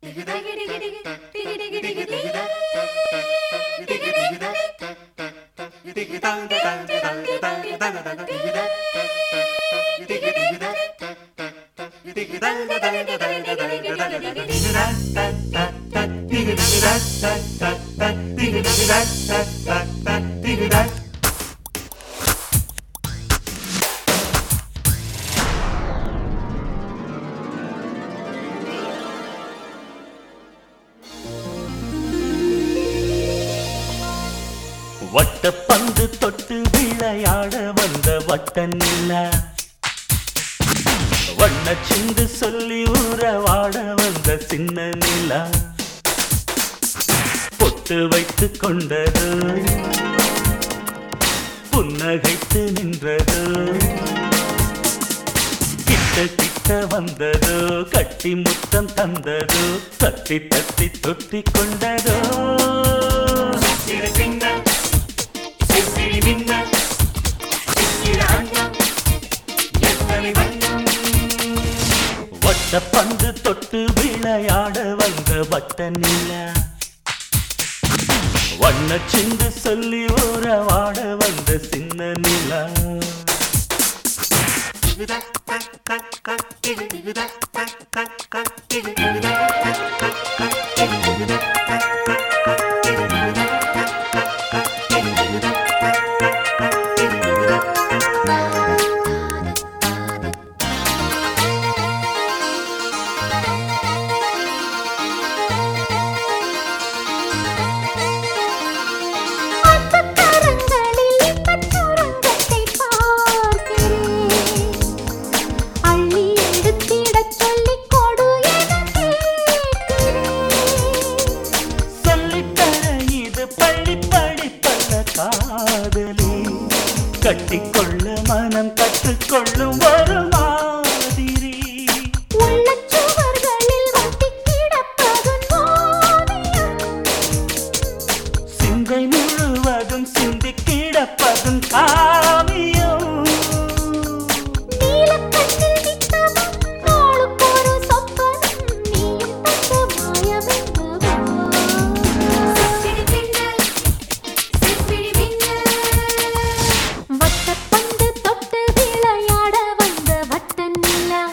வட்ட பந்து தொட்டு விளையாட வந்த வட்ட நிலா வண்ண சிந்து சொல்லி உறவாட வந்த சின்ன நிலா பொட்டு வைத்து கொண்டது புன்னகைத்து நின்றது கிட்ட கிட்ட வந்ததோ கட்டி முத்தம் தந்ததோ தட்டி தட்டி தொட்டி கொண்டதோ சிறு சின்ன சிசிறி மின்ன சித்திர அன்னம் எத்தனை வண்ணம் வட்ட பந்து தொட்டு விளையாட வந்த வட்ட நிலா வண்ண சிந்து சொல்லி உறவாட வந்த சின்ன நிலா அத்தரங்களில் இப்பச்சுரங்கத்தை பார்க்கிறேன். அள்ளி எடுத்திடச் சொல்லிக் கொடு எனக் கேட்கிறேன். சொல்லித்தர இது பள்ளி படிப்பல்ல காதலி கட்டிக்கொள்ள மனம் கற்றுக்கொள்ளும் ஒரு மாதிரி உள்ளச் சுவர்களில் ஒட்டிக் கிடப்பதுன் ஓவியம். சிந்தை முழுவதும் சிந்தி கிடப்பதும் காவியம் நீலக்கண்ணில் நித்தமும் நாளுக்கொரு சொப்பனம். நீயும் தந்த மாயமென்னவோ. வட்டப்பந்து தொட்டு விளையாட வந்த வட்ட நிலா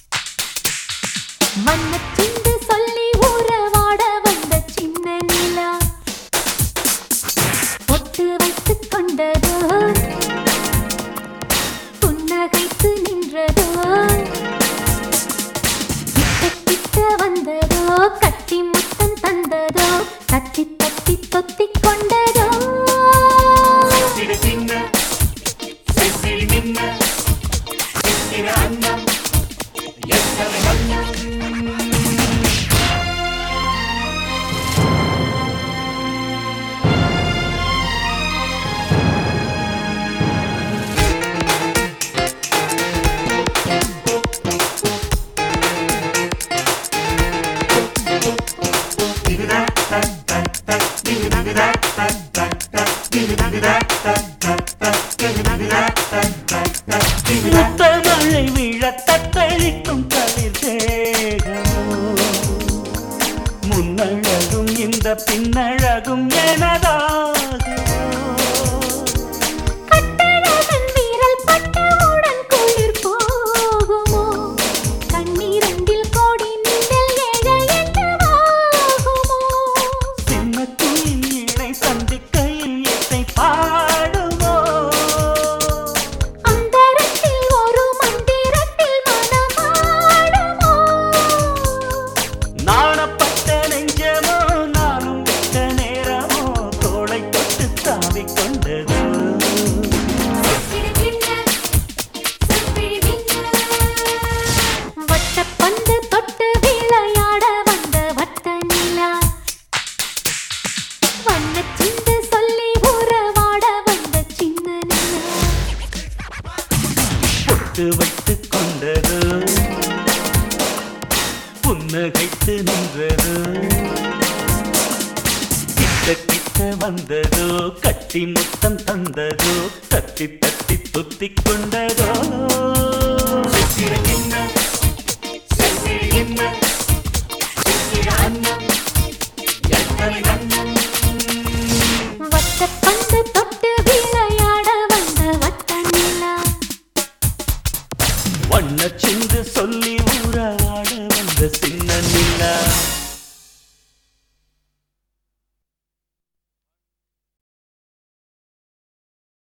மன்னச்சிந்து சொல்லி உறவாட வந்த சின்ன நிலா பொட்டு வைத்துக் கொண்டதோ புன்னகைத்து நின்றதோ கிட்ட கிட்ட வந்ததோ கட்டி முத்தம் தந்ததோ தத்தி தத்தி தொத்திக் கொண்டதோ சிறு சின்ன சிசிறி மின்ன சித்திர அன்னம் எத்தனை வண்ணம் முத்தமழை விழ தத்தளிக்கும் தளிர் தேகமோ முன்னழகும் இந்த பின்னழகும் எனதாகுமோ கட்டழகன் வீரல் பட்டவுடன் குளிர் போகுமோ கண்ணீரண்டில் கோடி மின்னல் எழ என்னவாகுமோ சின்ன குயில் இணை சந்திக்கையில் இசை பாடுமோ அந்தரத்தில் ஒரு மந்திரத்தில் மனமாடுமோ நாணப்பட்ட நெஞ்சமோ நானும் விட்ட நேரமோ தோளை தொட்டு தாவிக் கொண்டது வட்டப்பந்து தொட்டு விளையாட வந்த வட்ட நிலா வண்ணச்சிந்து சொல்லி உறவாட வந்த சின்ன நிலா பொட்டு வைத்துக் கொண்டது புன்னகைத்து நின்றது கிட்ட கிட்ட வந்ததோ கட்டி முத்தம் தந்ததோ தட்டி தட்டி துத்திக் கொண்டதோ சித்திர என்ன சித்திர என்ன சித்திர வண்ண சிந்து சொல்லி உறவாட வந்த சின்ன நிலா